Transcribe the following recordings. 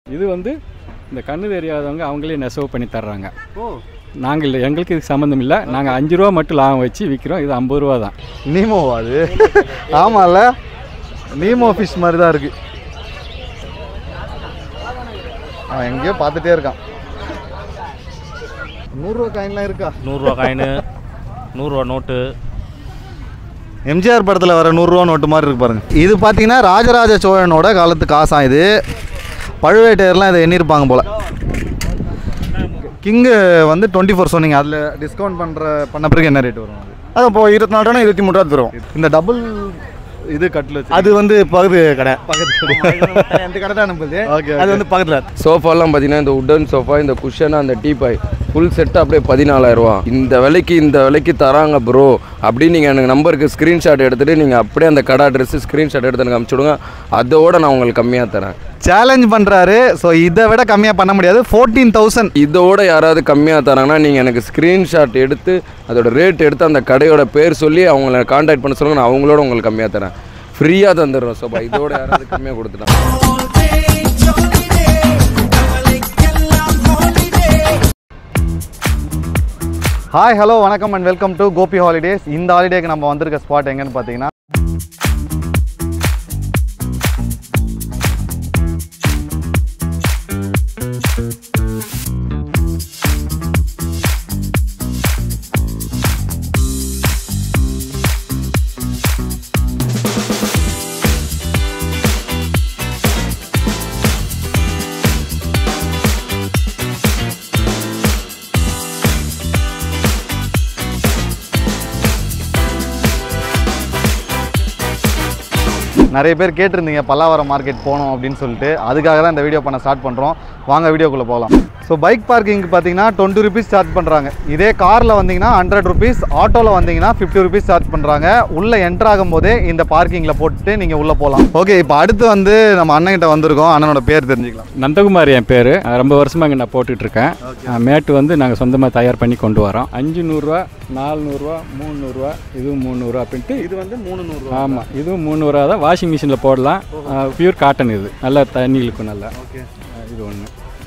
இது வந்து இந்த கண்ணு தெரியாதவங்க அவங்களே நெசவு பண்ணி தர்றாங்க ஓ நாங்கள் இல்லை எங்களுக்கு இது சம்மந்தம் இல்லை நாங்கள் அஞ்சு ரூபா மட்டும் லாபம் வச்சு விற்கிறோம் இது ஐம்பது ரூபா தான் நீமோவா அது ஆமாம்ல நீமோ ஃபிஷ் மாதிரி தான் இருக்கு அவன் எங்கேயோ பார்த்துட்டே இருக்கான் நூறுரூவா காயின்லாம் இருக்கா நூறுரூவா காயின் நூறுரூவா நோட்டு எம்ஜிஆர் படத்தில் வர நூறுரூவா நோட்டு மாதிரி இருக்கு பாருங்க இது பார்த்தீங்கன்னா ராஜராஜ சோழனோட காலத்து காசாம் இது பழுவேட்டையர்லாம் இதை எண்ணியிருப்பாங்க போல் கிங்கு வந்து டுவெண்ட்டி ஃபோர் சொன்னீங்க அதில் டிஸ்கவுண்ட் பண்ணுற பண்ண பிறகு என்ன ரேட் வரும் அது அது இப்போ இருபத்தி நாலு ரூபா இருபத்தி மூணு ரூபா தரும் இந்த டபுள் இது கட்டில் அது வந்து பகுதி கடை பக்கத்து அந்த கடை தான் நம்மளுது Okay, அது வந்து பக்கத்தில் சோஃபாலாம் பார்த்தீங்கன்னா இந்த உட்டன் சோஃபா இந்த குஷன் அந்த டீபாய் ஃபுல் செட் அப்படியே பதினாலாயிரரூவா இந்த விலைக்கு இந்த விலைக்கு தராங்க ப்ரோ அப்படின்னு நீங்கள் எனக்கு நம்பருக்கு ஸ்க்ரீன்ஷாட் எடுத்துகிட்டு நீங்கள் அப்படியே அந்த கடை அட்ரஸ் ஸ்க்ரீன்ஷாட் எடுத்து எனக்கு அனுப்பிச்சி விடுங்க அதோட நான் உங்களுக்கு கம்மியாக தரேன் சேலஞ்ச் பண்ணுறாரு ஸோ இதை விட கம்மியாக பண்ண முடியாது ஃபோர்டீன் தௌசண்ட் இதோட யாராவது கம்மியாக தராங்கன்னா நீங்கள் எனக்கு ஸ்க்ரீன்ஷாட் எடுத்து அதோட ரேட் எடுத்து அந்த கடையோட பேர் சொல்லி அவங்கள காண்டாக்ட் பண்ண சொல்லுங்க நான் அவங்களோட உங்களுக்கு கம்மியாக தரேன் ஃப்ரீயாக தந்துடுறோம் சோபா இதோட யாராவது கம்மியாக கொடுத்துட்டான் ஹாய் ஹலோ வணக்கம் and welcome to Gopi holidays இந்த ஹாலிடேக்கு நம்ம வந்திருக்க ஸ்பாட் எங்கன்னு பார்த்தீங்கன்னா நிறைய பேர் கேட்டிருந்தீங்க பல்லாவரம் மார்க்கெட் போகணும் அப்படின்னு சொல்லிட்டு அதுக்காக தான் இந்த வீடியோ பண்ண ஸ்டார்ட் பண்ணுறோம் வாங்க வீடியோக்குள்ளே போகலாம் ஸோ பைக் பார்க்கிங்க்கு பார்த்தீங்கன்னா டுவெண்ட்டி ருபீஸ் சார்ஜ் பண்ணுறாங்க இதே காரில் வந்தீங்கன்னா ஹண்ட்ரட் ருபீஸ் ஆட்டோவில் வந்தீங்கன்னா ஃபிஃப்டி ருபீஸ் சார்ஜ் பண்ணுறாங்க உள்ளே என்டர் ஆகும்போதே இந்த பார்க்கிங்கில் போட்டுட்டு நீங்கள் உள்ளே போகலாம் ஓகே இப்போ அடுத்து வந்து நம்ம அண்ணன்கிட்ட வந்திருக்கோம் அண்ணனோட பேர் தெரிஞ்சுக்கலாம் நந்தகுமார் என் பேர் ரொம்ப வருஷமாக இங்கே நான் போட்டுட்ருக்கேன் மேட்டு வந்து நாங்கள் சொந்தமாக தயார் பண்ணி கொண்டு வரோம் அஞ்சு நூறுரூவா நாலுநூறுரூவா மூணுநூறுரூவா இதுவும் மூணுநூறுவா அப்படின்ட்டு இது வந்து மூணு நூறு ஆமாம் இதுவும் முந்நூறுவா தான் வாஷிங் மிஷினில் போடலாம் பியூர் காட்டன் இது நல்லா தண்ணி இழுக்கும் நல்லா ஓகே ஆ, இது ஒன்று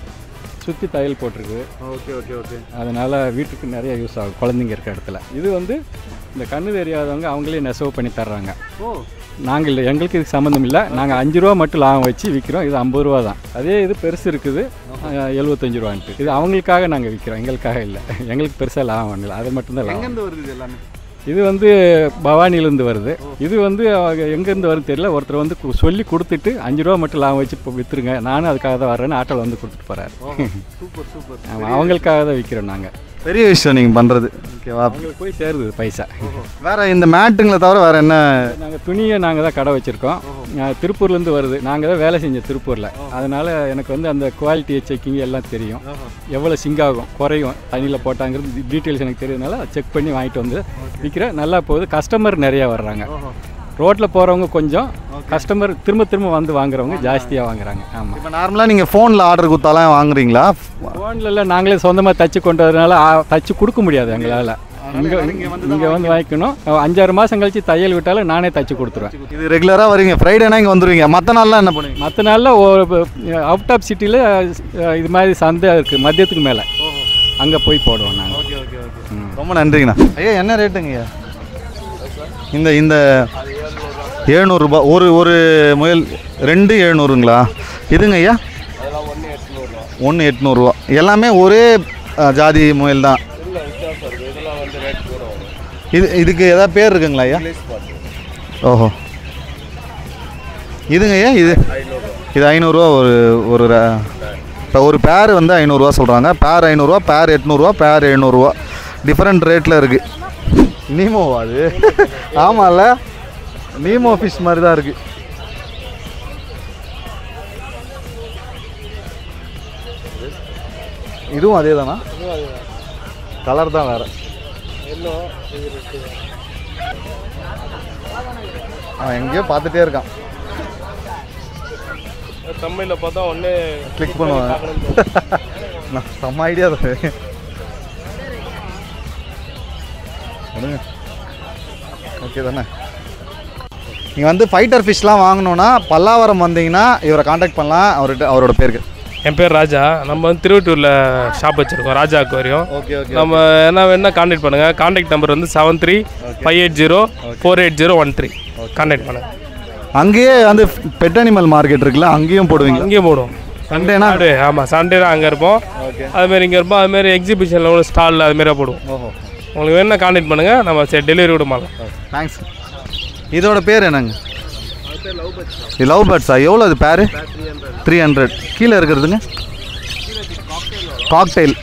சுற்றி தையல் போட்டிருக்கு ஓகே ஓகே ஓகே அதனால் வீட்டுக்கு நிறைய யூஸ் ஆகும் குழந்தைங்க இருக்க இடத்துல இது வந்து இந்த கண்ணு தெரியாதவங்க அவங்களே நெசவு பண்ணி தர்றாங்க ஓ நாங்கள் இல்லை எங்களுக்கு இது சம்மந்தம் இல்லை நாங்கள் அஞ்சு ரூபா மட்டும் லாபம் வச்சு விற்கிறோம் இது ஐம்பது ரூபா தான் அதே இது பெருசு இருக்குது எழுபத்தஞ்சு ரூபான்ட்டு இது அவங்களுக்காக நாங்கள் விற்கிறோம் எங்களுக்காக இல்லை எங்களுக்கு பெருசாக லாபம் பண்ணல அது மட்டும்தான் லாபம் எங்கேருந்து வருது இது எல்லாமே இது வந்து பவானிலேருந்து வருது இது வந்து அவங்க எங்கேருந்து வருது தெரியல ஒருத்தர் வந்து கு- சொல்லி கொடுத்துட்டு அஞ்சு ரூபா மட்டும் லாபம் வச்சு இப்போ விற்றுருங்க நானும் அதுக்காக தான் வரேன்னு ஆட்டோவில் வந்து கொடுத்துட்டு போகிறாரு சூப்பர் சூப்பர் ஆமாம் அவங்களுக்காக தான் விற்கிறோம் நாங்கள் பெரிய விஷயம் நீங்கள் பண்ணுறது ஓகேவா அவங்களுக்கு போய் சேருது பைசா வேற இந்த மேட்டுங்களை தவிர வேற என்ன நாங்கள் துணியை நாங்கள் தான் கடை வச்சுருக்கோம் திருப்பூர்லேருந்து வருது நாங்கள் தான் வேலை செஞ்சோம் திருப்பூரில் அதனால் எனக்கு வந்து அந்த குவாலிட்டி செக்கிங் எல்லாம் தெரியும் எவ்வளோ சிங்க் ஆகும் குறையும் தண்ணியில் போட்டாங்கிறது டீட்டெயில்ஸ் எனக்கு தெரியுதுனால செக் பண்ணி வாங்கிட்டு வந்து விற்கிறேன் நல்லா போகுது கஸ்டமர் நிறையா வர்றாங்க ரோட்டில் போகிறவங்க கொஞ்சம் கஸ்டமர் திரும்ப திரும்ப வந்து வாங்குறவங்க ஜாஸ்தியாக வாங்குறாங்க ஆமாம் இப்போ நார்மலாக நீங்கள் ஃபோனில் ஆர்டர் கொடுத்தாலாம் வாங்குறீங்களா ஃபோனில் இல்லை நாங்களே சொந்தமாக தச்சு கொண்டு வரதுனால ஆ, தச்சு கொடுக்க முடியாது எங்களால் இங்கே இங்கே வந்து வாங்கிக்கணும் அஞ்சாறு மாதம் கழிச்சு தையல் விட்டாலும் நானே தச்சு கொடுத்துருவேன் இது ரெகுலராக வரீங்க ஃப்ரைடேனா இங்கே வந்துருவீங்க மற்ற நாள்லாம் என்ன பண்ணுவீங்க மற்ற நாளில் ஒரு அவுட் ஆஃப் சிட்டியில் இது மாதிரி சந்தை இருக்குது மதியத்துக்கு மேலே அங்கே போய் போடுவோம் நாங்கள் ஓகே ஓகே ஓகே ரொம்ப நன்றிங்கண்ணா ஐயா என்ன ரேட்டுங்கய்யா இந்த இந்த எழுநூறுபா ஒரு ஒரு முயல் ரெண்டு எழுநூறுங்களா இதுங்க ஐயா ஒன்று எட்நூறுரூவா எல்லாமே ஒரே அ, ஜாதி முயல் தான் இது இதுக்கு ஏதாவது பேர் இருக்குங்களா ஐயா ஓஹோ இதுங்க ஐயா இது இது ஐநூறுரூவா ஒரு ஒரு ர- இப்போ ஒரு பேர் வந்து ஐநூறுரூவா சொல்கிறாங்க பேர் ஐநூறுரூவா பேர் எட்நூறுரூவா பேர் எழுநூறுவா டிஃப்ரெண்ட் ரேட்டில் இருக்குது நீமோவா அது ஆமாம்ல நீமோ ஃபிஷ் மாதிரி தான் இருக்குது இதுவும் அதே தானா கலர் தான் வேறு அவன் எங்கேயோ பார்த்துட்டே இருக்கான் தமிழில் பார்த்தா ஒன்று கிளிக் பண்ணுவாங்க நான் செம்ம ஐடியா தான் விடுங்க ஓகே தானே நீங்கள் வந்து ஃபைட்டர் ஃபிஷ்லாம் வாங்கணுன்னா பல்லாவரம் வந்தீங்கன்னா இவரை காண்டாக்ட் பண்ணலாம் அவர்கிட்ட அவரோட பேருக்கு என் பேர் ராஜா நம்ம வந்து திருவட்டூரில் ஷாப் வச்சுருக்கோம் ராஜா அக்வாரியம் ஓகே ஓகே நம்ம என்ன வேணா காண்டாக்ட் பண்ணுங்கள் காண்டாக்ட் நம்பர் வந்து seven three five eight zero four eight zero one three contact பண்ணுங்கள் அங்கேயே வந்து பெட் அனிமல் மார்க்கெட் இருக்குல்ல அங்கேயும் போடுவீங்க அங்கேயும் போடுவோம் சண்டேனா சாட்டர்டே ஆமாம் சண்டே தான் அங்கே இருப்போம் அதுமாரி இங்கே இருப்போம் அதுமாரி எக்ஸிபிஷனில் கூட ஸ்டாலில் அதுமாரியே போடுவோம் ஓஹோ உங்களுக்கு வேணா காண்டாக்ட் பண்ணுங்கள் நம்ம சரி டெலிவரி கூட பண்ணலாம் தேங்க்ஸ் இதோட பேர் என்னங்க இது லவ் பேர்ட்ஸா எவ்வளோ அது பேரு த்ரீ ஹண்ட்ரட் கீழே இருக்கிறதுங்க காக்டெயில்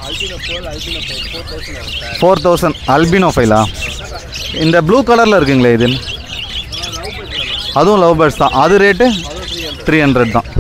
ஃபோர் தௌசண்ட் அல்பினோ ஃபைலா இந்த ப்ளூ கலரில் இருக்குங்களே இது அதுவும் லவ் பேர்ட்ஸ் தான் அது ரேட்டு த்ரீ ஹண்ட்ரட் தான்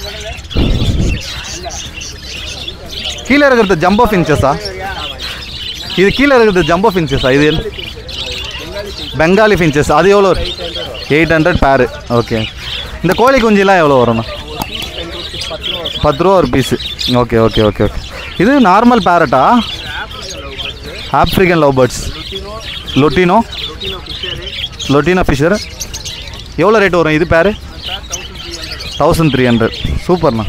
கீழே இருக்கிறது ஜம்போ ஃபின்ச்சஸா இது கீழே இருக்கிறது ஜம்போ ஃபின்ச்சஸா இது என்ன? பெங்காலி ஃபின்ச்சஸ் அது எவ்வளோ எயிட் ஹண்ட்ரட் பேரு ஓகே இந்த கோழி குஞ்சிலாம் எவ்வளோ வரும்ண்ணா பத்து ரூபா ஒரு piece okay okay okay okay இது நார்மல் பேரட்டா African love birds lutino lutino Fischer எவ்வளோ ரேட் வரும் இது பேரு தௌசண்ட் த்ரீ ஹண்ட்ரட் சூப்பர்ண்ணா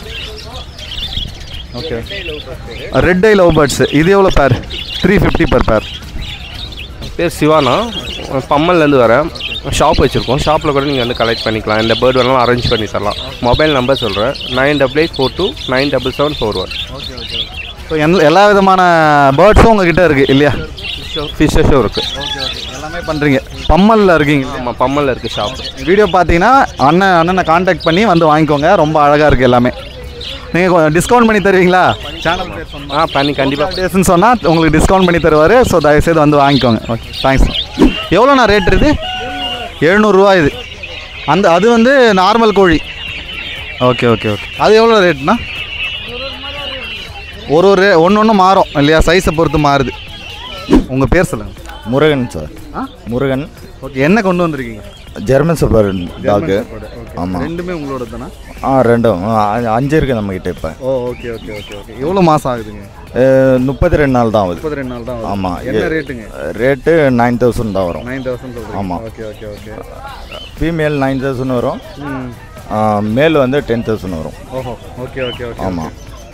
okay red eye love birds இது எவ்வளோ பேர் த்ரீ ஃபிஃப்டி பர் பேர் பேர் சிவானா பம்மல்லேருந்து வரேன் ஷாப் வச்சுருக்கோம் ஷாப்பில் கூட நீங்கள் வந்து கலெக்ட் பண்ணிக்கலாம் இந்த பேர்டு வேணாலும் அரேஞ்ச் பண்ணி தரலாம் மொபைல் நம்பர் சொல்கிறேன் nine double eight four two nine double seven four one so எந்த எல்லா விதமான பேர்ட்ஸும் உங்ககிட்ட இருக்குது இல்லையா ஃபிஷ்ஷஸும் இருக்குது எல்லாமே பண்ணுறீங்க பம்மலில் இருக்கீங்க ஆமாம் பம்மலில் இருக்குது ஷாப் வீடியோ பார்த்தீங்கன்னா அண்ணன் அண்ணனை காண்டாக்ட் பண்ணி வந்து வாங்கிக்கோங்க ரொம்ப அழகாக இருக்குது எல்லாமே நீங்கள் கொஞ்சம் டிஸ்கவுண்ட் பண்ணி தருவீங்களா சேனல் பேர் ஆ பண்ணி கண்டிப்பாக டேஸ்ன்னு சொன்னால் உங்களுக்கு டிஸ்கவுண்ட் பண்ணி தருவார் ஸோ தயவுசெய்து வந்து வாங்கிக்கோங்க ஓகே தேங்க்ஸ் எவ்வளோண்ணா ரேட் இது எழுநூறுரூவா இது அந்த அது வந்து நார்மல் கோழி ஓகே ஓகே ஓகே அது எவ்வளோ ரேட்னா ஒரு ஒரு ஒன்று ஒன்று மாறும் இல்லையா சைஸை பொறுத்து மாறுது உங்கள் பேர் சொல்லுங்கள் முருகன் சார் ஆ? முருகன் ஓகே என்ன கொண்டு வந்திருக்கீங்க ஜெர்மன் சூப்பர் டாக்கு ஆமாம் ரெண்டுமே உங்களோட தானே ஆ ரெண்டும் ஆ, அஞ்சு இருக்குது நம்மக்கிட்ட இப்போ oh okay okay okay okay எவ்வளோ மாதம் ஆகுதுங்க முப்பத்தி ரெண்டு நாள் தான் ஆகுது முப்பது ரெண்டு நாள் தான் ஆகுது. ஆமாம் என்ன ரேட்டுங்க ரேட்டு நைன் தௌசண்ட் தான் வரும் நைன் தௌசண்ட் சொல்கிறீங்க ஆமா. Okay okay okay female nine thousand வரும் ம் ஆ, மேல் வந்து டென் தௌசண்ட் வரும் ஓஹோ ஓகே ஓகே ஓகே ஆமாம்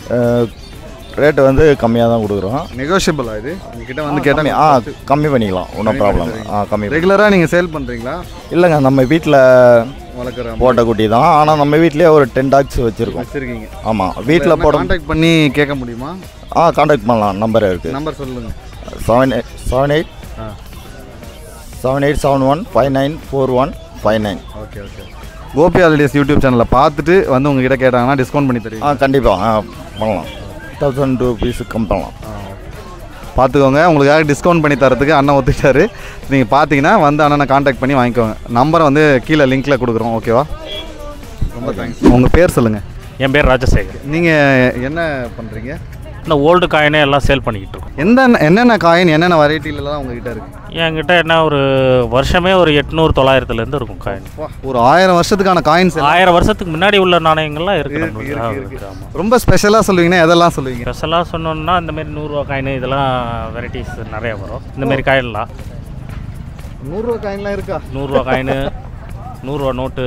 ரேட்டு வந்து கம்மியாக தான் கொடுக்குறோம் நெகோஷியபிளா இது உங்ககிட்ட வந்து கம்மி கேட்டால் ஆ கம்மி பண்ணிக்கலாம் ஒன்றும் ப்ராப்ளம் ஆ கம்மி ரெகுலராக நீங்கள் சேல் பண்ணுறீங்களா இல்லைங்க நம்ம வீட்டில் வளர்க்குற போட்ட குட்டி தான் ஆனால் நம்ம வீட்லேயே ஒரு டென் டாக்ஸ் வச்சுருக்கோம் வச்சுருக்கீங்க ஆமாம் வீட்டில் போட காண்டாக்ட் பண்ணி கேட்க முடியுமா ஆ காண்டாக்ட் பண்ணலாம் நம்பர் இருக்குது நம்பர் சொல்லுங்கள் செவன் எயிட் செவன் எயிட் ஆ seven eight seven one five nine four one five nine okay okay Gopi holidays YouTube சேனலில் பார்த்துட்டு வந்து உங்ககிட்ட கேட்டாங்கன்னா டிஸ்கவுண்ட் பண்ணி தருவீங்க ஆ கண்டிப்பாக ஆ பண்ணலாம் தௌசண்ட் ருபீஸுக்கு கம் பண்ணலாம் பார்த்துக்கோங்க உங்களுக்காக டிஸ்கவுண்ட் பண்ணி தரத்துக்கு அண்ணன் ஒத்துக்கிட்டாரு நீங்கள் பார்த்தீங்கன்னா வந்து அண்ணனை காண்டாக்ட் பண்ணி வாங்கிக்கோங்க நம்பரை வந்து கீழே லிங்க்கில் கொடுக்குறோம் ஓகேவா ரொம்ப தேங்க்ஸ் உங்கள் பேர் சொல்லுங்கள் என் பேர் ராஜசேகர் நீங்கள் என்ன பண்ணுறீங்க இந்த ஓல்டு காயினே எல்லாம் சேல் பண்ணிக்கிட்டு இருக்கோம் எந்த என்னென்ன காயின் என்னென்ன வெரைட்டிலலாம் உங்ககிட்ட இருக்குது என்கிட்ட என்ன ஒரு வருஷமே ஒரு எட்நூறு தொள்ளாயிரத்துலேருந்து இருக்கும் காயின் ஒரு ஆயிரம் வருஷத்துக்கான காயின்ஸ் ஆயிரம் வருஷத்துக்கு முன்னாடி உள்ள நாணயங்கள்லாம் இருக்கு இருக்கு, நம்மளுக்கு. இருக்கு, ஆ, இருக்கு. இருக்கு, ஆமா. ரொம்ப ஸ்பெஷலாக சொல்லுவீங்கன்னா எதெல்லாம் சொல்லுவீங்க ஸ்பெஷலாக சொன்னோம்னா இந்த மாதிரி நூறுரூவா காயின் இதெல்லாம் வெரைட்டிஸ் நிறைய வரும் இந்த மாதிரி காயின்லாம் நூறுரூவா காயின்லாம் இருக்கா நூறுரூவா காயின் நூறுரூவா நோட்டு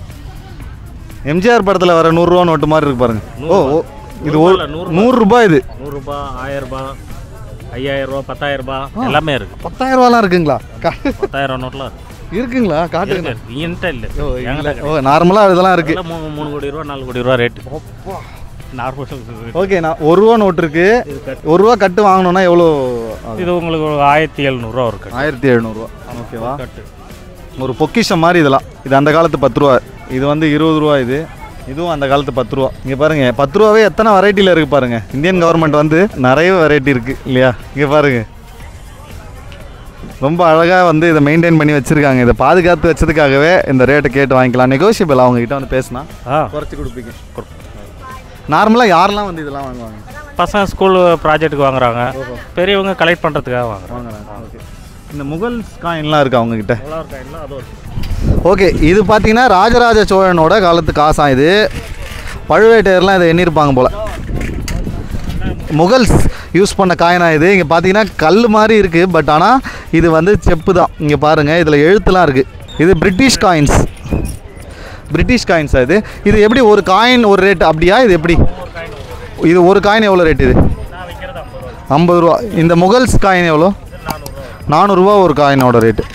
எம்ஜிஆர் படத்தில் வர நூறுரூவா நோட்டு மாதிரி இருக்கு பாருங்க ஓ ஓ இது ஒரு நூறுரூவா, நூறுரூவா. நூறுரூபா இது நூறுரூபா ஆயிரரூபா ஐயாயிரரூபா பத்தாயிரரூபா எல்லாமே இருக்கு பத்தாயிரம் ரூபாலாம் இருக்குங்களா கா- பத்தாயிரம் நோட்லாம் இருக்கு இருக்குங்களா காட்டுங்க இருக்கு என்கிட்ட இல்லை ஓ என்கிட்ட ஓ நார்மலாக இதெல்லாம் இருக்கு இதெல்லாம் மூணு மூணு கோடி ரூபா நாலு கோடி ரூபா ரேட்டு நார்மல் ஓகே நான் ஒரு ரூபா நோட்டு இருக்கு ஒரு ரூபா கட்டு வாங்கணும்னா எவ்வளோ இது உங்களுக்கு ஒரு ஆயிரத்தி எழுநூறுவா ஒரு கட்டு ஆயிரத்தி எழுநூறுவா ஓகேவா கட்டு ஒரு பொக்கிஷம் மாதிரி இதெல்லாம் இது அந்த காலத்து பத்து ரூபா இது வந்து இருபது ரூபா இது இதுவும் அந்த காலத்து பத்து ரூபா இங்கே பாருங்க பத்து ரூபாவே எத்தனை வெரைட்டியில் இருக்கு பாருங்க இந்தியன் கவர்மெண்ட் வந்து நிறைய வெரைட்டி இருக்கு இல்லையா இங்கே பாருங்க ரொம்ப அழகாக வந்து இதை மெயின்டைன் பண்ணி வச்சுருக்காங்க இதை பாதுகாத்து வச்சதுக்காகவே இந்த ரேட்டை கேட்டு வாங்கிக்கலாம் நெகோஷியபிள் அவங்க கிட்ட வந்து பேசினா ஆ குறைச்சி கொடுப்பீங்க நார்மலாக யாரெல்லாம் வந்து இதெல்லாம் வாங்குவாங்க பசங்க ஸ்கூல் ப்ராஜெக்ட்டுக்கு வாங்குறாங்க பெரியவங்க கலெக்ட் பண்ணுறதுக்காக வாங்குறாங்க வாங்குறாங்க ஓகே இந்த முகல் காயின்லாம் இருக்கா அவங்க கிட்ட டொலார் காயின்லாம் அது ஒரு ஓகே இது பார்த்தீங்கன்னா ராஜராஜ சோழனோட காலத்து காசாம் இது பழுவேட்டையர்லாம் இதை எண்ணியிருப்பாங்க போல் முகல்ஸ் யூஸ் பண்ண காயினா இது இங்கே பார்த்தீங்கன்னா கல் மாதிரி இருக்குது பட் ஆனால் இது வந்து செப்பு தான் இங்கே பாருங்கள் இதில் எழுத்துலாம் இருக்குது இது பிரிட்டிஷ் காயின்ஸ் பிரிட்டிஷ் காயின்ஸா இது இது எப்படி ஒரு காயின் ஒரு ரேட் அப்படியா இது எப்படி இது ஒரு காயின் எவ்வளோ ரேட் இது ஐம்பது ரூபா இந்த முகல்ஸ் காயின் எவ்வளோ நானூறுரூவா ஒரு காயினோட ரேட்டு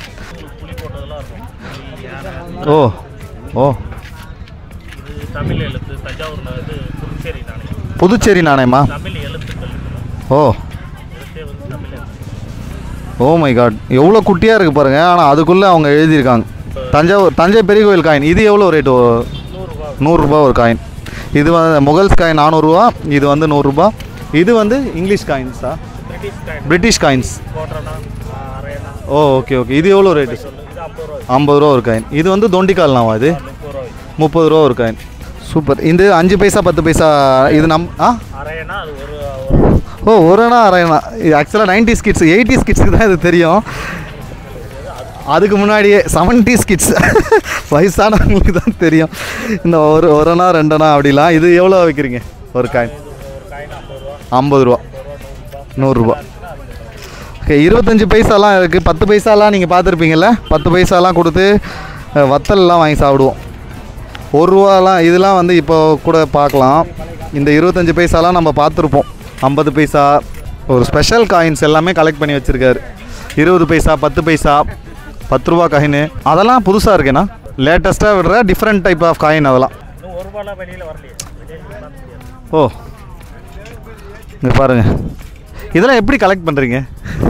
ஓ ஓ இது தமிழ் எழுத்து தஞ்சாவூர் இது புதுச்சேரி நாணயம் புதுச்சேரி நாணயமா தமிழ் எழுத்துக்கள் ஓ எழுத்தே வந்து தமிழ் எழுத்து ஓ மை காட் எவ்வளோ குட்டியாக இருக்குது பாருங்கள் ஆனால் அதுக்குள்ளே அவங்க எழுதியிருக்காங்க தஞ்சாவூர் தஞ்சை பெரிய கோயில் காயின் இது எவ்வளோ ரேட்டு நூறுரூபா ஒரு காயின் இது வந்து முகல்ஸ் காயின் நானூறுரூவா இது வந்து நூறுரூபா இது வந்து இங்கிலீஷ் காயின்ஸா பிரிட்டிஷ் காயின் பிரிட்டிஷ் காயின்ஸ் கோட்ரனா அரையனா ஓ ஓகே ஓகே இது எவ்வளோ ரேட்டு இது ஐம்பது ரூபா ஐம்பது ரூபா ஒரு காயின் இது வந்து தொண்டிக்கால்னாவா இது முப்பது ரூபாய் முப்பது ரூபா ஒரு காயின் சூப்பர் இது அஞ்சு பைசா பத்து பைசா இது நம் ஆ அரையனா அது ஒரு ஒரு ஓ ஒரு அணா அரையணா இது ஆக்சுவலாக நைன்டி கிட்ஸ் எயிட்டி கிட்ஸுக்கு தான் இது தெரியும் அதுக்கு முன்னாடியே செவன்டி கிட்ஸ் வயசானவங்களுக்கு தான் தெரியும் இந்த ஒரு ஒரு அணா ரெண்டணா அப்படிலாம் இது எவ்வளோ விற்கிறீங்க ஒரு காயின் ஐம்பது ரூபா நூறுரூபா ஓகே இருபத்தஞ்சி பைசாலாம் இருக்குது பத்து பைசாலாம் நீங்கள் பார்த்துருப்பீங்கல்ல பத்து பைசாலாம் கொடுத்து அஹ், வத்தல்லாம் வாங்கி சாப்பிடுவோம் ஒரு ரூபாலாம் இதெல்லாம் வந்து இப்போ கூட பார்க்கலாம் இந்த இருபத்தஞ்சி பைசாலாம் நம்ம பார்த்துருப்போம் ஐம்பது பைசா ஒரு ஸ்பெஷல் காயின்ஸ் எல்லாமே கலெக்ட் பண்ணி வச்சுருக்காரு இருபது பைசா பத்து பைசா பத்து ரூபா காயின் அதெல்லாம் புதுசாக இருக்கேண்ணா லேட்டஸ்ட்டாக விடுற டிஃப்ரெண்ட் டைப் ஆஃப் காயின் அதெல்லாம் இன்னும் ஒரு ரூபாலாம் வெளியில் வரலையே வெளியே பார்க்க முடியாது ஓ இங்கே பாருங்கள் இதெல்லாம் எப்படி கலெக்ட் பண்ணுறீங்க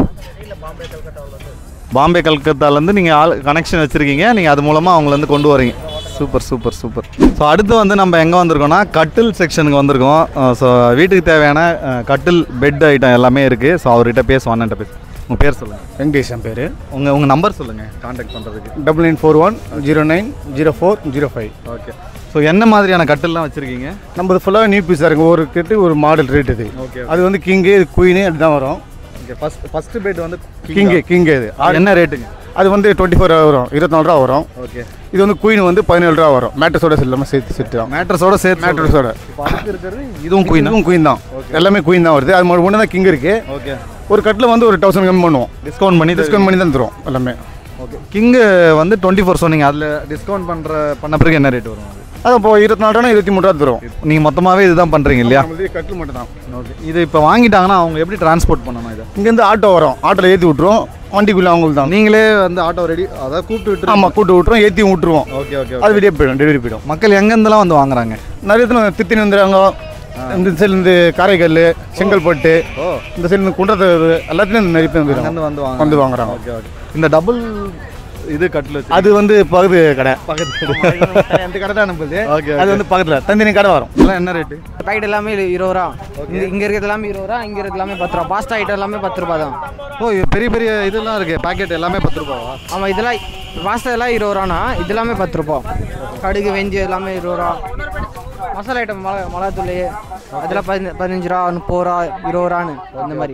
பாம்பே கல்கத்தாலேருந்து நீங்கள் ஆள் கனெக்ஷன் வச்சுருக்கீங்க நீங்கள் அது மூலமாக அவங்கள வந்து கொண்டு வரீங்க சூப்பர் சூப்பர் சூப்பர் ஸோ அடுத்து வந்து நம்ம எங்கே வந்திருக்கோம்னா கட்டில் செக்ஷனுக்கு வந்திருக்கோம் ஸோ வீட்டுக்கு தேவையான அஹ், கட்டில் பெட் ஐட்டம் எல்லாமே இருக்குது ஸோ அவர்கிட்ட பேசுவோம் அண்ணன்ட்ட பேச உங்கள் பேர் சொல்லுங்கள் வெங்கடேஷ் என் பேர் உங்கள் உங்கள் நம்பர் சொல்லுங்கள் காண்டாக்ட் பண்ணுறதுக்கு double nine four one zero nine zero four zero five okay so என்ன மாதிரியான கட்டில்லாம் வச்சுருக்கீங்க நம்மது ஃபுல்லாக நியூ பீஸாக இருக்குது ஒரு கட்டு ஒரு மாடல் ரேட் இது Okay. அது வந்து கிங்கு இது குயினு அப்படி தான் வரும் ஓகே ஃபஸ்ட் ஃபஸ்ட்டு பெட் வந்து கிங்கு கிங்கு இது என்ன ரேட்டுங்க அது வந்து டுவெண்ட்டி ஃபோர் வரும் இருபத்தி நாலு ரூபா வரும் ஓகே இது வந்து குயின் வந்து பதினேழு ரூபா வரும் மேட்ரஸோட எல்லாமே சேர்த்து செட்டு தான் மேட்ரஸோட சேர்த்து மேட்ரஸோட இருக்கிறது இதுவும் குயின் இதுவும் குயின் தான் எல்லாமே குயின் தான் வருது அது ஒன்று தான் கிங் இருக்குது ஓகே ஒரு கட்டில் வந்து ஒரு தௌசண்ட் கம்மி பண்ணுவோம் டிஸ்கவுண்ட் பண்ணி டிஸ்கவுண்ட் பண்ணி தான் தருவோம் எல்லாமே ஓகே கிங்கு வந்து டுவெண்ட்டி ஃபோர் சொன்னீங்க அதில் டிஸ்கவுண்ட் பண்ணுற பண்ண பிறகு என்ன ரேட் வரும் அது அது இப்போ இருபத்தி நாலு ரூபா இருபத்தி மூணு ரூபா தரும் நீங்கள் மொத்தமாகவே இதுதான் பண்ணுறீங்க இல்லையா நம்மளுது கட்டில் மட்டும் தான் ஓகே இது இப்போ வாங்கிட்டாங்கன்னா அவங்க எப்படி டிரான்ஸ்போர்ட் பண்ணணும் இதை இங்கேருந்து ஆட்டோ வரும் ஆட்டோவில் ஏற்றி விட்ருவோம் வண்டிக்குள்ளே அவங்களுக்கு தான் நீங்களே வந்து ஆட்டோ ரெடி அதாவது கூப்பிட்டு விட்டு ஆமாம் கூட்டு விட்ருவோம் ஏற்றி விட்ருவோம் ஓகே ஓகே அது வெளியே போயிடும் டெலிவரி போயிடும் மக்கள் எங்கேருந்துலாம் வந்து வாங்குறாங்க நிறைய இடத்துல தித்தினி வந்துடுறாங்க இந்த சைட்லேருந்து காரைக்கல் செங்கல்பட்டு இந்த சைட்லேருந்து குன்றத்தூர் எல்லாத்துலேயும் நிறைய பேர் வந்துடுறாங்க அங்கேருந்து வந்து வாங்க வந்து வாங்குறாங்க ஓகே ஓகே இந்த டபுள் இது கட்டில் வச்சு அது வந்து பகுதி கடை பக்கத்து அந்த கடை தான் நம்மளுது ஓகே அது வந்து பக்கத்தில் தந்தினி கடை வரும் இதெல்லாம் என்ன ரேட்டு பாக்கெட் எல்லாமே இரு- இருபது ரூபா இங்க இங்க இருக்கிறது எல்லாமே இருபது ரூபா இங்க இருக்கிறது எல்லாமே பத்து ரூபா பாஸ்தா ஐட்டம் எல்லாமே பத்து ரூபா தான் ஓ இது பெரிய பெரிய இதெல்லாம் இருக்குது பாக்கெட் எல்லாமே பத்து ரூபாவா ஆமா இதெல்லாம் பாஸ்தா எல்லாம் இருபது ரூபாண்ணா இது எல்லாமே பத்து ரூபா கடுகு வெஞ்சு எல்லாமே இருபது ரூபா மசாலா ஐட்டம் மிளகா மிளகாத்தூள் அதெல்லாம் பதின பதினஞ்சு ரூபா முப்பது ரூபா இருபது ரூபான்னு இந்த மாதிரி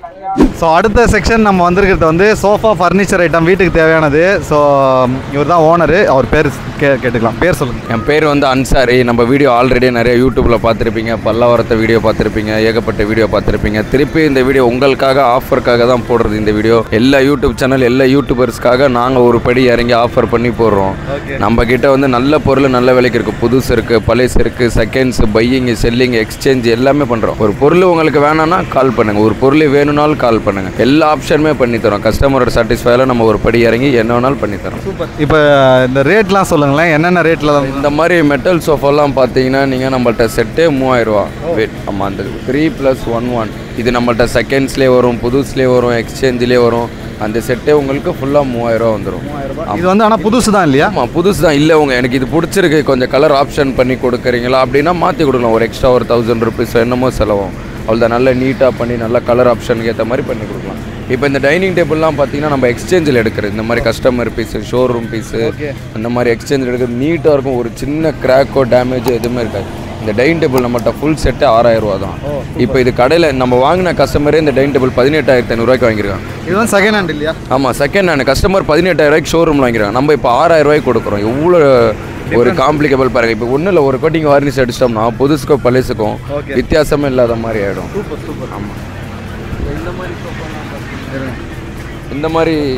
ஸோ அடுத்த செக்ஷன் நம்ம வந்திருக்கிறது வந்து சோஃபா ஃபர்னிச்சர் ஐட்டம் வீட்டுக்கு தேவையானது ஸோ இவர் தான் ஓனரு அவர் பேர் கே கேட்டுக்கலாம் பேர் சொல்லுங்கள் என் பேர் வந்து அன்சாரி நம்ம வீடியோ ஆல்ரெடி நிறைய யூடியூப்பில் பார்த்துருப்பீங்க பல்லாவரத்தை வீடியோ பார்த்துருப்பீங்க ஏகப்பட்ட வீடியோ பார்த்துருப்பீங்க திருப்பி இந்த வீடியோ உங்களுக்காக ஆஃபருக்காக தான் போடுறது இந்த வீடியோ எல்லா யூடியூப் சேனல் எல்லா யூடியூபர்ஸ்க்காக நாங்கள் ஒரு படி இறங்கி ஆஃபர் பண்ணி போடுறோம் நம்ம கிட்ட வந்து நல்ல பொருள் நல்ல விலைக்கு இருக்குது புதுசு இருக்குது பழைசு இருக்குது செகண்ட்ஸ் பையிங் செல்லிங் எக்ஸ்சேஞ்ச் எல்லாமே பண்ணுறோம் ஒரு பொருள் உங்களுக்கு வேணாம்னா கால் பண்ணுங்கள் ஒரு பொருள் வேணும்னாலும் கால் பண்ணுங்கள் எல்லா ஆப்ஷனுமே பண்ணி தரோம் கஸ்டமரோட சாட்டிஸ்ஃபைல நம்ம ஒரு படி இறங்கி என்ன வேணாலும் பண்ணி தரோம் இப்போ இந்த ரேட்லாம் சொல்லுங்களேன் என்னென்ன ரேட்டில் தான் இந்த மாதிரி மெட்டல் சோஃபாலாம் பார்த்தீங்கன்னா நீங்கள் நம்மள்ட்ட செட்டே மூவாயிரரூவா வெயிட் ஆமாம் அந்த த்ரீ ப்ளஸ் ஒன் ஒன் இது நம்மள்ட்ட செகண்ட்ஸ்லேயே வரும் புதுசுலேயே வரும் எக்ஸ்சேஞ்சிலே வரும் அந்த செட்டே உங்களுக்கு ஃபுல்லாக மூவாயிரரூவா வந்துடும் இது வந்து ஆனால் புதுசு தான் இல்லையா ஆமாம் புதுசு தான் இல்லை உங்க எனக்கு இது பிடிச்சிருக்கு கொஞ்சம் கலர் ஆப்ஷன் பண்ணி கொடுக்குறீங்களா அப்படின்னா மாற்றி கொடுக்கலாம் ஒரு எக்ஸ்ட்ரா ஒரு தௌசண்ட் ருபீஸ் என்னமோ செலவும் அவ்வளோதான் நல்ல நீட்டாக பண்ணி நல்ல கலர் ஆப்ஷனுக்கு ஏற்ற மாதிரி பண்ணி கொடுக்கலாம் இப்போ இந்த டைனிங் டேபிள்லாம் பார்த்தீங்கன்னா நம்ம எக்ஸ்சேஞ்சில் எடுக்கிறது இந்த மாதிரி கஸ்டமர் பீஸு ஷோரூம் பீஸு அந்த மாதிரி எக்ஸ்சேஞ்சில் எடுக்கிறது நீட்டாக இருக்கும் ஒரு சின்ன கிராக்கோ டேமேஜ் எதுவுமே இருக்காது இந்த டைனிங் டேபிள் நம்மகிட்ட ஃபுல் செட்டு ஆறாயிரம் ரூபா தான் இப்போ இது கடையில் நம்ம வாங்கின கஸ்டமரே இந்த டைனிங் டேபிள் பதினெட்டாயிரத்தி ஐநூறுரூவாய்க்கு வாங்கியிருக்காங்க இது வந்து செகண்ட் ஹேண்ட் இல்லையா ஆமாம் செகண்ட் ஹேண்ட் கஸ்டமர் பதினெட்டாயிரம் ரூபாய்க்கு ஷோரூமில் வாங்கிறாங்க நம்ம இப்போ ஆறாயிரம் ரூபாய்க்கு கொடுக்குறோம் எவ்வளோ ஒரு காம்ப்ளிகபிள் பாருங்க இப்போ ஒன்றும் இல்லை ஒரு கோட்டிங் வார்னிஷ் அடிச்சிட்டோம்னா புதுசுக்கும் பழசுக்கும் வித்தியாசமே இல்லாத மாதிரி ஆகிடும் ஆமாம் இந்த மாதிரி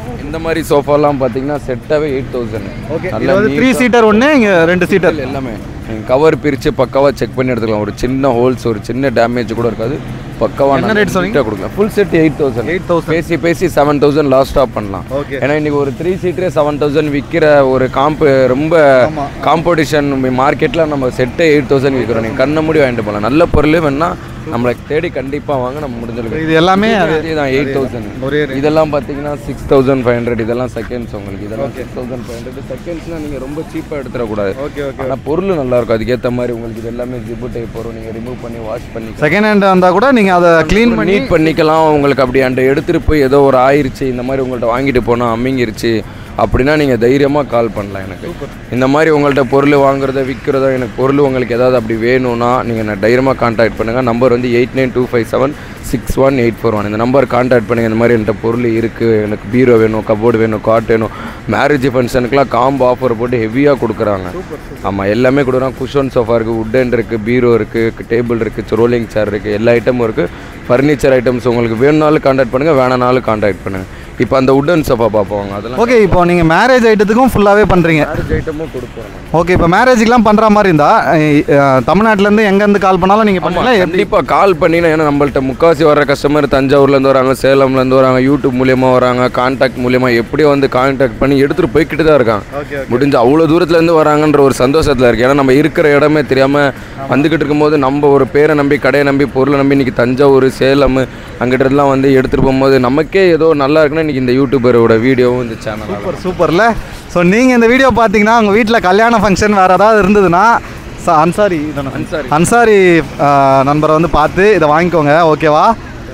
இந்த மாதிரி சோஃபாலாம் பார்த்தீங்கன்னா செட்டாகவே எயிட் தௌசண்ட் ஓகே இது வந்து த்ரீ சீட்டர் ஒன்று இங்கே ரெண்டு சீட்டர் எல்லாமே நீங்கள் கவர் பிரித்து பக்காவாக செக் பண்ணி எடுத்துக்கலாம் ஒரு சின்ன ஹோல்ஸ் ஒரு சின்ன டேமேஜ் கூட இருக்காது பக்காவாக என்ன rate சொன்னீங்க? நீட்டாக கொடுக்கலாம் full set eight thousand eight thousand பேசி பேசி செவன் தௌசண்ட் லாஸ்ட் ஆஃப் பண்ணலாம் ஓகே ஏன்னா இன்னைக்கு ஒரு த்ரீ சீட்டரே செவன் தௌசண்ட் விற்கிற ஒரு காம்பு ரொம்ப ஆமா. காம்படிஷன் மார்க்கெட்டில் நம்ம செட்டே எயிட் தௌசண்ட் விற்கிறோம் நீங்கள் கண்ணை மூடி வாங்கிட்டு போகலாம் நல்ல பொருள் வேணா நம்மளை தேடி கண்டிப்பாக வாங்க நம்ம முடிஞ்சளவுக்கு இது எல்லாமே அது இதுதான் எயிட் தௌசண்ட் ஒரே rate. இதெல்லாம் பார்த்தீங்கன்னா சிக்ஸ் தௌசண்ட் ஃபைவ் ஹண்ட்ரட் இதெல்லாம் செகண்ட்ஸ் உங்களுக்கு இதெல்லாம் சிக்ஸ் தௌசண்ட் ஃபைவ் ஹண்ட்ரட் செகண்ட்ஸ்னால் நீங்கள் ரொம்ப சீப்பாக எடுத்துடக்கூடாது ஓகே ஓகே ஆனால் பொருள் நல்லா இருக்கும் அதுக்கேற்ற மாதிரி உங்களுக்கு இது எல்லாமே ஜிப்பு டைப் வரும் நீங்கள் ரிமூவ் பண்ணி வாஷ் பண்ணி செகண்ட் ஹேண்ட் வந்தால் கூட நீங்கள் அதை க்ளீன் பண்ணி நீட் பண்ணிக்கலாம் உங்களுக்கு அப்படி அந்த எடுத்துகிட்டு போய் ஏதோ ஒரு ஆயிருச்சு இந்த மாதிரி உங்கள்கிட்ட வாங்கிட்டு போனால் அம்மிங்கிருச்சு அப்படின்னா நீங்கள் தைரியமாக கால் பண்ணலாம் எனக்கு இந்த மாதிரி உங்கள்கிட்ட பொருள் வாங்குறத விற்கிறதோ எனக்கு பொருள் உங்களுக்கு ஏதாவது அப்படி வேணும்னா நீங்கள் நான் தைரியமாக கான்டாக்ட் பண்ணுங்கள் நம்பர் வந்து eight nine two five seven six one eight four one இந்த நம்பர் கான்டாக்ட் பண்ணுங்கள் இந்த மாதிரி என்கிட்ட பொருள் இருக்குது எனக்கு பீரோ வேணும் கபோர்டு வேணும் காட் வேணும் மேரேஜ் ஃபங்க்ஷனுக்குலாம் காம்போ ஆஃபர் போட்டு ஹெவியாக கொடுக்குறாங்க ஆமாம் எல்லாமே கொடுக்குறாங்க குஷன் சோஃபா இருக்குது உட்டன் இருக்குது பீரோ இருக்குது டேபிள் இருக்குது ரோலிங் சேர் இருக்குது எல்லா ஐட்டமும் இருக்குது ஃபர்னிச்சர் ஐட்டம்ஸ் உங்களுக்கு வேணும்னாலும் கான்டாக்ட் பண்ணுங்கள் வேணானாலும் கான்டாக்ட் பண்ணுங்கள் இப்போ அந்த உட்டன் சோஃபா பார்ப்போம் அதெல்லாம் ஓகே இப்போ நீங்கள் மேரேஜ் ஐட்டத்துக்கும் ஃபுல்லாகவே பண்ணுறீங்க மேரேஜ் ஐட்டமும் கொடுப்போம் நம்ம. ஓகே இப்போ மேரேஜுக்குலாம் பண்ணுற மாதிரி இருந்தால் தமிழ்நாட்டிலேருந்து எங்கேருந்து கால் பண்ணாலும் நீங்கள் பண்ணலாம் எப்படி கண்டிப்பாக கால் பண்ணினா ஏன்னா நம்மள்ட்ட முக்காசி வர கஸ்டமர் தஞ்சாவூர்லேருந்து வராங்க சேலம்லேருந்து வராங்க யூடியூப் மூலியமாக வராங்க கான்டாக்ட் மூலியமாக எப்படியோ வந்து கான்டாக்ட் பண்ணி எடுத்துகிட்டு போய்கிட்டு தான் இருக்காங்க ஓகே முடிஞ்ச அவ்வளோ தூரத்துலேருந்து வராங்கன்ற ஒரு சந்தோஷத்தில் இருக்கு ஏன்னா நம்ம இருக்கிற இடமே தெரியாமல் வந்துக்கிட்டு இருக்கும்போது நம்ம ஒரு பேரை நம்பி கடையை நம்பி பொருளை நம்பி இன்னைக்கு தஞ்சாவூர் சேலம் அங்கிட்டலாம் வந்து எடுத்துகிட்டு போகும்போது நமக்கே ஏதோ நல்லா இருக்குன்னா இன்னைக்கு இந்த யூடியூபரோட வீடியோவும் இந்த சேனல் சூப்பர் சூப்பர்ல ஸோ நீங்கள் இந்த வீடியோ பார்த்தீங்கன்னா உங்கள் வீட்டில் கல்யாண ஃபங்க்ஷன் வேறு ஏதாவது இருந்ததுன்னா ச- அன்சாரி இதானே? அன்சாரி. அன்சாரி ஆ, நண்பரை வந்து பார்த்து இதை வாங்கிக்கோங்க ஓகேவா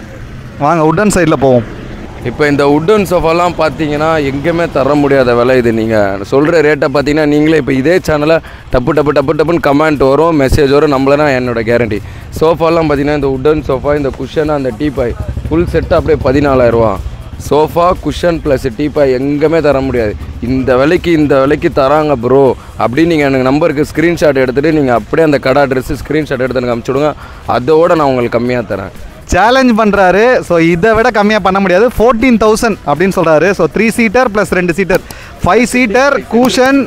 வாங்க உட்டன் சைடில் போவோம் இப்போ இந்த உட்டன் சோஃபாலாம் பார்த்தீங்கன்னா எங்கேயுமே தர முடியாத விலை இது நீங்கள் சொல்கிற ரேட்டை பார்த்தீங்கன்னா நீங்களே இப்போ இதே சேனலை டப்பு டப்பு டப்பு டப்புன்னு கமெண்ட் வரும் மெசேஜ் வரும் நம்மளனா என்னோட கேரண்டி சோஃபாலாம் பார்த்தீங்கன்னா இந்த உட்டன் சோஃபா இந்த குஷன் அந்த டீபாய் ஃபுல் செட்டு அப்படியே பதினாலாயிரரூவா சோஃபா குஷன் ப்ளஸ் டீபாய் எங்கேயுமே தர முடியாது இந்த விலைக்கு இந்த விலைக்கு தராங்க ப்ரோ அப்படின்னு நீங்கள் எனக்கு நம்பருக்கு ஸ்க்ரீன்ஷாட் எடுத்துகிட்டு நீங்கள் அப்படியே அந்த கடை அட்ரஸ் ஸ்க்ரீன்ஷாட் எடுத்து எனக்கு அனுப்பிச்சி விடுங்க அதோட நான் உங்களுக்கு கம்மியாக தரேன் சேலஞ்ச் பண்ணுறாரு ஸோ இதை விட கம்மியாக பண்ண முடியாது ஃபோர்டீன் தௌசண்ட் அப்படின்னு சொல்கிறாரு ஸோ த்ரீ சீட்டர் ப்ளஸ் ரெண்டு seater five seater cushion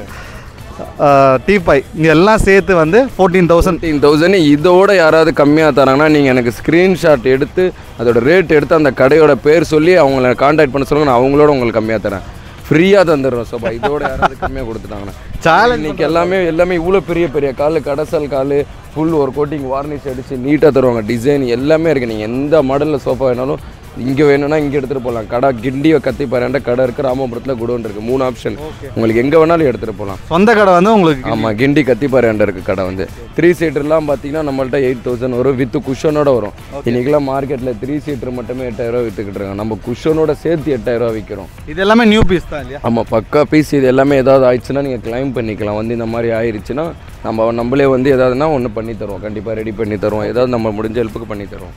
teapoy இங்கே எல்லாம் சேர்த்து வந்து ஃபோர்டீன் தௌசண்ட் ஃபிஃப்டீன் தௌசண்ட் இதோட யாராவது கம்மியாக தராங்கன்னா நீங்கள் எனக்கு ஸ்க்ரீன்ஷாட் எடுத்து அதோட ரேட் எடுத்து அந்த கடையோட பேர் சொல்லி அவங்கள காண்டாக்ட் பண்ண சொல்லுங்க நான் அவங்களோட உங்களுக்கு கம்மியாக தரேன் ஃப்ரீயாக தந்துடுறோம் சோபா இதோட யாராவது கம்மியாக கொடுத்துட்டாங்கன்னா Challenge இன்னைக்கு எல்லாமே எல்லாமே இவ்வளோ பெரிய பெரிய கால் கடைசல் கால் ஃபுல் ஒரு கோட்டிங் வார்னிஷ் அடித்து நீட்டாக தருவாங்க டிசைன் எல்லாமே இருக்குது நீங்கள் எந்த மாடலில் சோஃபா வேணாலும் இங்கே வேணும்னா இங்கே எடுத்துகிட்டு போகலாம் கடை கிண்டியை கத்தி பாருண்ட கடை இருக்குது ராமபுரத்தில் குடோன் இருக்குது மூணு ஆப்ஷன் உங்களுக்கு எங்கே வேணாலும் எடுத்துகிட்டு போகலாம் சொந்த கடை வந்து உங்களுக்கு ஆமாம் கிண்டி கத்திப்பாறையாண்ட இருக்குது கடை வந்து த்ரீ சீட்டர்லாம் பார்த்தீங்கன்னா நம்மள்ட்ட எயிட் தௌசண்ட் வரும் வித் குஷனோட வரும் இன்றைக்கெல்லாம் மார்க்கெட்டில் த்ரீ சீட்டர் மட்டுமே எட்டாயிரரூவா விற்றுக்கிட்டு இருக்காங்க நம்ம குஷனோட சேர்த்து எட்டாயிரரூவா விற்கிறோம் இது எல்லாமே நியூ பீஸ் தான் இல்லையா ஆமாம் பக்கா பீஸ் இது எல்லாமே ஏதாவது ஆயிடுச்சுன்னா நீங்கள் கிளைம் பண்ணிக்கலாம் வந்து இந்த மாதிரி ஆயிருச்சுன்னா நம்ம நம்மளே வந்து ஏதாவதுனா ஒன்று பண்ணி தருவோம் கண்டிப்பாக ரெடி பண்ணி தருவோம் ஏதாவது நம்ம முடிஞ்ச ஹெல்ப்புக்கு பண்ணி தருவோம்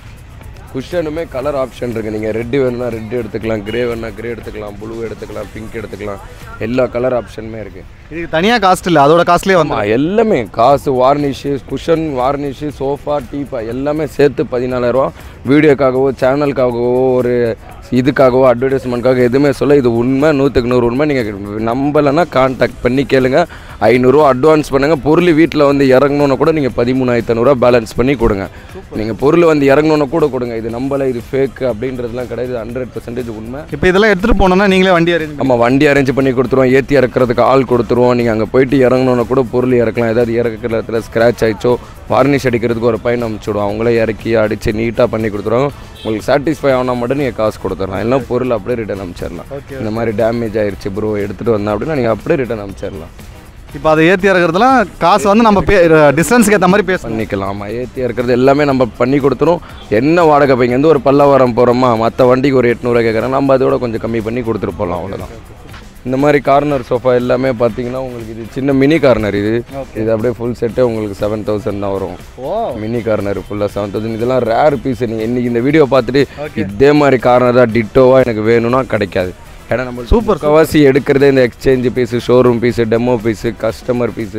குஷனுமே கலர் ஆப்ஷன் இருக்குது நீங்கள் ரெட்டு வேணும்னா ரெட் எடுத்துக்கலாம் கிரே வேணும்னா கிரே எடுத்துக்கலாம் ப்ளூ எடுத்துக்கலாம் பிங்க் எடுத்துக்கலாம் எல்லா கலர் ஆப்ஷனுமே இருக்குது இதுக்கு தனியாக காஸ்ட் இல்லை அதோட காஸ்ட்லேயே வந்து ஆமாம் எல்லாமே காசு வார்னிஷு குஷன் வார்னிஷு சோஃபா டீப்பா எல்லாமே சேர்த்து பதினாலாயிரரூவா வீடியோக்காகவோ சேனலுக்காகவோ ஒரு இதுக்காகவோ அட்வர்டைஸ்மெண்ட்காக எதுவுமே சொல்ல இது உண்மை நூற்றுக்கு நூறு உண்மை நீங்கள் நம்பலைன்னா கான்டாக்ட் பண்ணி கேளுங்க ஐநூறுரூவா அட்வான்ஸ் பண்ணுங்கள் பொருள் வீட்டில் வந்து இறங்கணுன்னு கூட நீங்கள் பதிமூணாயிரத்தி ஐநூறுரூவா பேலன்ஸ் பண்ணி கொடுங்க நீங்கள் பொருள் வந்து இறங்கணுன்னு கூட கொடுங்க இது நம்பலை இது ஃபேக் அப்படின்றதுலாம் கிடையாது ஹண்ட்ரட் பர்சன்டேஜ் உண்மை இப்போ இதெல்லாம் எடுத்துகிட்டு போனோம்னா நீங்களே வண்டி அரேஞ்ச் நம்ம வண்டி அரேஞ்ச் பண்ணி கொடுத்துருவோம் ஏற்றி இறக்குறதுக்கு ஆள் கொடுத்துருவோம் நீங்கள் அங்கே போயிட்டு இறங்கணுன்னு கூட பொருள் இறக்கலாம் ஏதாவது இறக்குற இடத்துல ஸ்க்ராட்ச் ஆயிடுச்சோ வார்னிஷ் அடிக்கிறதுக்கு ஒரு பையன் அனுப்பிச்சுடுவோம் அவங்களே இறக்கி அடித்து நீட்டாக பண்ணி கொடுத்துருவாங்க உங்களுக்கு சாட்டிஸ்ஃபை ஆனால் மட்டும் நீங்கள் காசு கொடுத்துடலாம் எல்லாம் பொருள் அப்படியே ரிட்டர்ன் அனுப்பிச்சிடலாம் இந்த மாதிரி டேமேஜ் ஆயிருச்சு ப்ரோ எடுத்துகிட்டு வந்தேன் அப்படின்னா நீங்கள் அப்படியே ரிட்டர்ன் அனுப்பிச்சிடலாம் இப்போ அதை ஏற்றி இறக்குறதுலாம் காசு வந்து நம்ம பே டிஸ்டன்ஸ்க்கு ஏற்ற மாதிரி பேசணும் பண்ணிக்கலாம் ஆமாம் ஏற்றி இறக்குறது எல்லாமே நம்ம பண்ணி கொடுத்துரும் என்ன வாடகை இப்போ இங்கேருந்து ஒரு பல்லவரம் போகிறோமா மற்ற வண்டிக்கு ஒரு எட்நூறுவா கேட்குறேன் நம்ம அதோட கொஞ்சம் கம்மி பண்ணி கொடுத்துட்டு போகலாம் அவ்வளோதான் இந்த மாதிரி கார்னர் சோஃபா எல்லாமே பார்த்தீங்கன்னா உங்களுக்கு இது சின்ன மினி கார்னர் இது இது அப்படியே ஃபுல் செட்டே உங்களுக்கு செவன் தௌசண்ட் தான் வரும் மினி கார்னர் ஃபுல்லாக செவன் தௌசண்ட் இதெல்லாம் ரேர் பீஸ் நீங்கள் இன்னைக்கு இந்த வீடியோ பார்த்துட்டு இதே மாதிரி கார்னர் தான் டிட்டோவாக எனக்கு வேணும்னா கிடைக்காது ஏன்னா நம்ம சூப்பர் கவாசி எடுக்கிறதே இந்த exchange piece showroom piece demo piece customer piece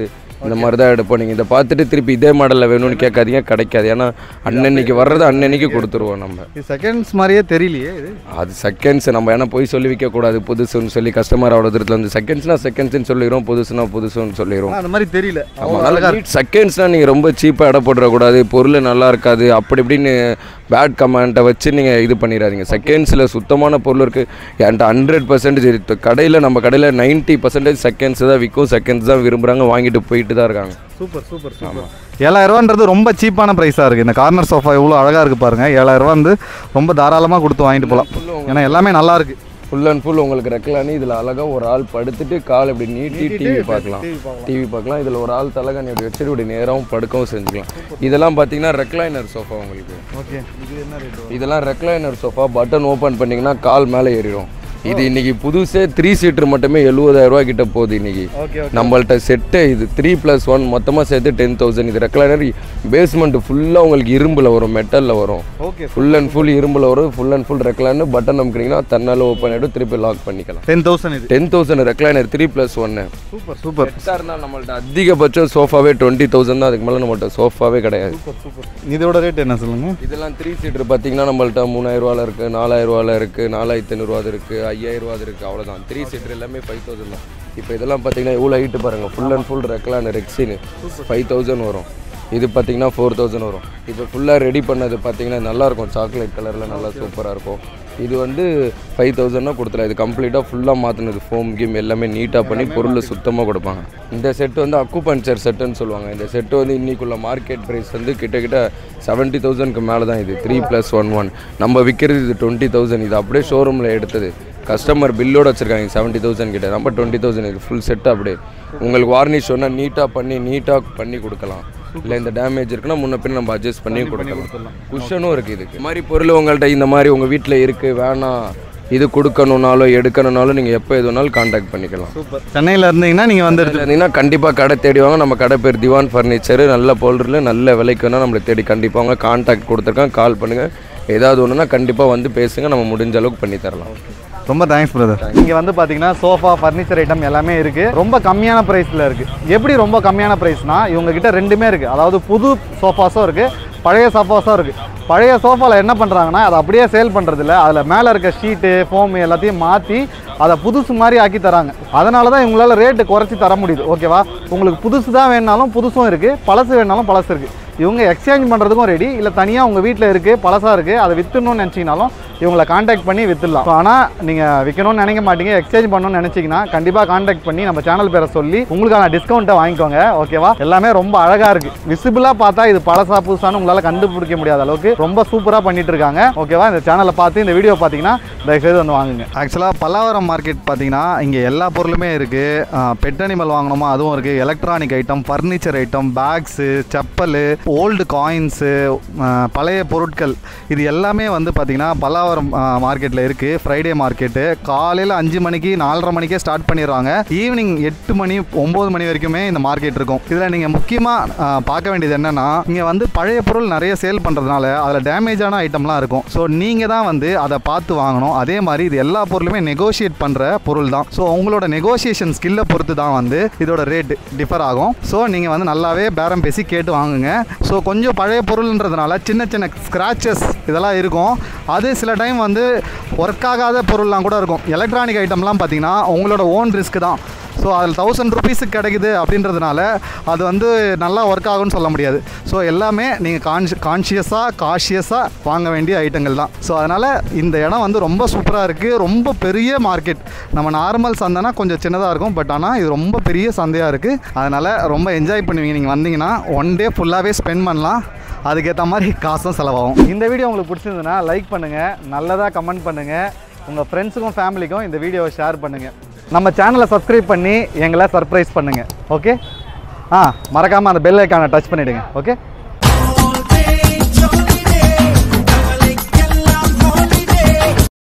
இந்த மாதிரி தான் எடுப்போம் நீங்கள் இதை பார்த்துட்டு திருப்பி இதே மாடலில் வேணும்னு கேட்காதீங்க கிடைக்காது ஏன்னா அன்னன்னைக்கு வர்றது அன்னன்னைக்கு கொடுத்துருவோம் நம்ம இது செகண்ட்ஸ் மாதிரியே தெரியலையே இது அது செகண்ட்ஸ் நம்ம ஏன்னா போய் சொல்லி விற்கக்கூடாது புதுசுன்னு சொல்லி கஸ்டமர் அவ்வளோ தூரத்தில் வந்து செகண்ட்ஸ்னா செகண்ட்ஸ்னு சொல்லிடுவோம் புதுசுனா புதுசுன்னு சொல்லிடுவோம் ஆனா, அந்த மாதிரி தெரியல ஆமாம் நல்லா செகண்ட்ஸ்னால் நீங்கள் ரொம்ப சீப்பாக இட போட்டுறக்கூடாது பொருள் நல்லா இருக்காது அப்படி இப்படின்னு பேட் கமெண்ட்டை வச்சு நீங்கள் இது பண்ணிடாதீங்க செகண்ட்ஸில் சுத்தமான பொருள் இருக்குது என்கிட்ட ஹண்ட்ரட் பர்சன்டேஜ் கடையில் நம்ம கடையில் நைன்ட்டி பர்சன்டேஜ் செகண்ட்ஸ் தான் விற்கும் செகண்ட்ஸ் தான் விரும்புகிறாங்க வாங்கிட்டு போயிட்டு தான் இருக்காங்க சூப்பர் சூப்பர் சூப்பர் ஏழாயிரம் ரூபான்றது ரொம்ப சீப்பான ப்ரைஸாக இருக்குது இந்த கார்னர் சோஃபா எவ்வளோ அழகாக இருக்குது பாருங்கள் ஏழாயிரம் ரூபா வந்து ரொம்ப தாராளமாக கொடுத்து வாங்கிட்டு போகலாம் ஏன்னா எல்லாமே நல்லா இருக்கு ஃபுல் அண்ட் ஃபுல் உங்களுக்கு ரெக்கலானி இதில் அழகாக ஒரு ஆள் படுத்துட்டு கால் இப்படி நீட்டி டிவி பார்க்கலாம் டிவி பார்க்கலாம் இதில் ஒரு ஆள் தலைகாணி அப்படி வச்சுட்டு இப்படி நேராகவும் படுக்கவும் செஞ்சுக்கலாம் இதெல்லாம் பார்த்தீங்கன்னா ரெக்லைனர் சோஃபா உங்களுக்கு ஓகே இது என்ன ரேட் இதெல்லாம் ரெக்லைனர் சோஃபா பட்டன் ஓப்பன் பண்ணிங்கன்னா கால் மேலே ஏறிடும் இது இன்னைக்கு புதுசே த்ரீ சீட்டர் மட்டுமே 70000 ரூபாய் கிட்ட போகுது இன்னைக்கு ஓகே நம்மள்ட்ட செட்டு இது த்ரீ ப்ளஸ் ஒன் மொத்தமாக சேர்த்து டென் தௌசண்ட் இது ரெக்லைனர் பேஸ்மெண்ட் ஃபுல்லாக உங்களுக்கு இரும்பில் வரும் மெட்டலில் வரும் ஓகே ஃபுல் அண்ட் ஃபுல் இரும்பில் வரும் full and full recliner button அமுக்குனீங்கன்னா தன்னால் ஓப்பன் ஆகிடும் திருப்பி லாக் பண்ணிக்கலாம் டென் தௌசண்ட் இது ten thousand recliner three plus ஒன்று சூப்பர் சூப்பர் செட்டாக இருந்தால் நம்மள்ட்ட அதிகபட்சம் சோஃபாவே டுவெண்ட்டி தௌசண்ட் தான் அதுக்கு மேலே நம்மள்ட்ட சோஃபாவே கிடையாது இதோட ரேட் என்ன சொல்லுங்கள் இதெல்லாம் த்ரீ சீட்டர் பார்த்தீங்கன்னா நம்மள்ட்ட மூணாயிரரூவால இருக்குது நாலாயிரரூவால இருக்குது நாலாயிரத்தி ஐநூறுவாது இருக்குது ஐயாயிரரூவாது இருக்குது அவ்வளோதான் த்ரீ சீட்டர் எல்லாமே ஃபைவ் தௌசண்ட் தான் இப்போ இதெல்லாம் பார்த்தீங்கன்னா எவ்வளோ ஹைட்டு பாருங்கள் ஃபுல் அண்ட் ஃபுல் ரெக்லான ரெக்ஸின்னு ஃபைவ் தௌசண்ட் வரும் இது பார்த்தீங்கன்னா ஃபோர் தௌசண்ட் வரும் இப்போ ஃபுல்லாக ரெடி பண்ணது பார்த்தீங்கன்னா நல்லாயிருக்கும் சாக்லேட் கலரில் நல்லா சூப்பராக இருக்கும் இது வந்து ஃபைவ் தௌசண்ட்னா கொடுத்துலாம் இது கம்ப்ளீட்டாக ஃபுல்லாக மாற்றினது ஃபோம் கேம் எல்லாமே நீட்டாக பண்ணி பொருள் சுத்தமாக கொடுப்பாங்க இந்த செட் வந்து அக்குபஞ்சர் செட்டுன்னு சொல்லுவாங்க இந்த செட்டு வந்து இன்னைக்குள்ள மார்க்கெட் ப்ரைஸ் வந்து கிட்டத்தட்ட செவன்ட்டி தௌசண்ட்க்கு மேலே தான் இது த்ரீ ப்ளஸ் ஒன் ஒன் நம்ம விற்கிறது இது டுவெண்ட்டி தௌசண்ட் இது அப்படியே ஷோரூமில் எடுத்தது கஸ்டமர் பில்லோட வச்சுருக்காங்க செவன்ட்டி தௌசண்ட் கிட்ட நம்ம டுவெண்ட்டி தௌசண்ட் இது ஃபுல் செட் அப்படியே உங்களுக்கு வார்னிஷ் சொன்னால் நீட்டாக பண்ணி நீட்டாக பண்ணி கொடுக்கலாம் இல்லை இந்த டேமேஜ் இருக்குன்னா முன்ன பின்ன நம்ம அட்ஜஸ்ட் பண்ணி கொடுக்கலாம் குஷனும் இருக்குது இதுக்கு இந்த மாதிரி பொருள் உங்கள்கிட்ட இந்த மாதிரி உங்கள் வீட்டில் இருக்குது வேணாம் இது கொடுக்கணுன்னாலோ எடுக்கணுன்னாலும் நீங்கள் எப்போ எது வேணாலும் காண்டாக்ட் பண்ணிக்கலாம் சூப்பர் சென்னையில் இருந்தீங்கன்னா நீங்கள் வந்து எடுத்து இருந்தீங்கன்னா கண்டிப்பாக கடை தேடி வாங்க நம்ம கடை பேர் திவான் ஃபர்னிச்சர் நல்ல பொருள் நல்ல விலைக்கு வேணால் நம்மளை தேடி கண்டிப்பாக வாங்க காண்டாக்ட் கொடுத்துருக்கேன் கால் பண்ணுங்கள் ஏதாவது ஒன்றுனா கண்டிப்பாக வந்து பேசுங்க நம்ம முடிஞ்ச அளவுக்கு பண்ணி தரலாம் ரொம்ப தேங்க்ஸ் பிரதர் இங்கே வந்து பார்த்தீங்கன்னா சோஃபா ஃபர்னிச்சர் ஐட்டம் எல்லாமே இருக்குது ரொம்ப கம்மியான ப்ரைஸில் இருக்குது எப்படி ரொம்ப கம்மியான ப்ரைஸ்னா இவங்க கிட்ட ரெண்டுமே இருக்குது அதாவது புது சோஃபாஸும் இருக்குது பழைய சோஃபாஸும் இருக்குது பழைய சோஃபாவில் என்ன பண்ணுறாங்கன்னா அதை அப்படியே சேல் பண்ணுறதில்ல அதில் மேலே இருக்க ஷீட்டு ஃபோம் எல்லாத்தையும் மாற்றி அதை புதுசு மாதிரி ஆக்கி தராங்க அதனால தான் இவங்களால ரேட்டு குறைச்சி தர முடியுது ஓகேவா உங்களுக்கு புதுசு தான் வேணாலும் புதுசும் இருக்குது பழசு வேணாலும் பழசு இருக்குது இவங்க எக்ஸ்சேஞ்ச் பண்ணுறதுக்கும் ரெடி இல்லை தனியாக உங்கள் வீட்டில் இருக்குது பழசாக இருக்குது அதை விற்றுணும்னு நினச்சிங்கனாலும் இவங்களை காண்டாக்ட் பண்ணி விற்றுடலாம் ஆனால் நீங்கள் விற்கணும்னு நினைக்க மாட்டீங்க எக்ஸ்சேஞ்ச் பண்ணணும்னு நினச்சிங்கன்னா கண்டிப்பாக காண்டாக்ட் பண்ணி நம்ம சேனல் பேரை சொல்லி உங்களுக்கான டிஸ்கவுண்ட்டை வாங்கிக்கோங்க ஓகேவா எல்லாமே ரொம்ப அழகாக இருக்குது விசிபிளாக பார்த்தா இது பழசா புதுசான்னு உங்களால் கண்டுபிடிக்க முடியாத அளவுக்கு ரொம்ப சூப்பராக பண்ணிட்டு இருக்காங்க ஓகேவா இந்த சேனலை பார்த்து இந்த வீடியோ பார்த்தீங்கன்னா தயவுசெய்து வந்து வாங்குங்க ஆக்சுவலாக பல்லாவரம் மார்க்கெட் பார்த்தீங்கன்னா இங்கே எல்லா பொருளுமே இருக்குது பெட் அனிமல் வாங்கணுமா அதுவும் இருக்குது electronic item furniture item bags chappal old coins பழைய பொருட்கள் இது எல்லாமே வந்து பார்த்திங்கன்னா பல்லாவரம் மார்க்கெட்டில் இருக்குது ஃப்ரைடே மார்க்கெட்டு காலையில் அஞ்சு மணிக்கு நாலரை மணிக்கே ஸ்டார்ட் பண்ணிடுறாங்க ஈவினிங் எட்டு மணி ஒம்பது மணி வரைக்குமே இந்த மார்க்கெட் இருக்கும் இதில் நீங்கள் முக்கியமாக பார்க்க வேண்டியது என்னென்னா இங்கே வந்து பழைய பொருள் நிறைய சேல் பண்ணுறதுனால அதில் டேமேஜான ஐட்டம்லாம் இருக்கும் ஸோ நீங்கள் தான் வந்து அதை பார்த்து வாங்கணும் அதே மாதிரி இது எல்லா பொருளுமே நெகோஷியேட் பண்ணுற பொருள் தான் ஸோ உங்களோட நெகோசியேஷன் ஸ்கில்லை பொறுத்து தான் வந்து இதோட ரேட் டிஃபர் ஆகும் ஸோ நீங்கள் வந்து நல்லாவே பேரம் பேசி கேட்டு வாங்குங்க ஸோ கொஞ்சம் பழைய பொருள்ன்றதுனால சின்ன சின்ன ஸ்க்ராச்சஸ் இதெல்லாம் இருக்கும் அது சில டைம் வந்து ஒர்க் ஆகாத பொருள்லாம் கூட இருக்கும் எலக்ட்ரானிக் ஐட்டம்லாம் பார்த்தீங்கன்னா உங்களோட ஓன் ரிஸ்க் தான் ஸோ அதில் தௌசண்ட் ருபீஸுக்கு கிடைக்குது அப்படின்றதுனால அது வந்து நல்லா ஒர்க் ஆகும்னு சொல்ல முடியாது ஸோ எல்லாமே நீங்கள் கான்ஷி கான்ஷியஸாக காஷியஸாக வாங்க வேண்டிய ஐட்டங்கள் தான் ஸோ அதனால் இந்த இடம் வந்து ரொம்ப சூப்பராக இருக்குது ரொம்ப பெரிய மார்க்கெட் நம்ம நார்மல் சந்தைனா கொஞ்சம் சின்னதாக இருக்கும் பட் ஆனால் இது ரொம்ப பெரிய சந்தையாக இருக்குது அதனால் ரொம்ப என்ஜாய் பண்ணுவீங்க நீங்கள் வந்தீங்கன்னா ஒன் டே ஃபுல்லாகவே ஸ்பெண்ட் பண்ணலாம் அதுக்கேற்ற மாதிரி காசும் செலவாகும் இந்த வீடியோ உங்களுக்கு பிடிச்சிருந்ததுன்னா லைக் பண்ணுங்கள் நல்லதாக கமெண்ட் பண்ணுங்கள் உங்கள் ஃப்ரெண்ட்ஸுக்கும் ஃபேமிலிக்கும் இந்த வீடியோவை ஷேர் பண்ணுங்கள் நம்ம சேனலை சப்ஸ்கிரைப் பண்ணி எங்களை சர்ப்ரைஸ் பண்ணுங்கள் ஓகே ஆ மறக்காமல் அந்த பெல் ஐக்கானை டச் பண்ணிவிடுங்க ஓகே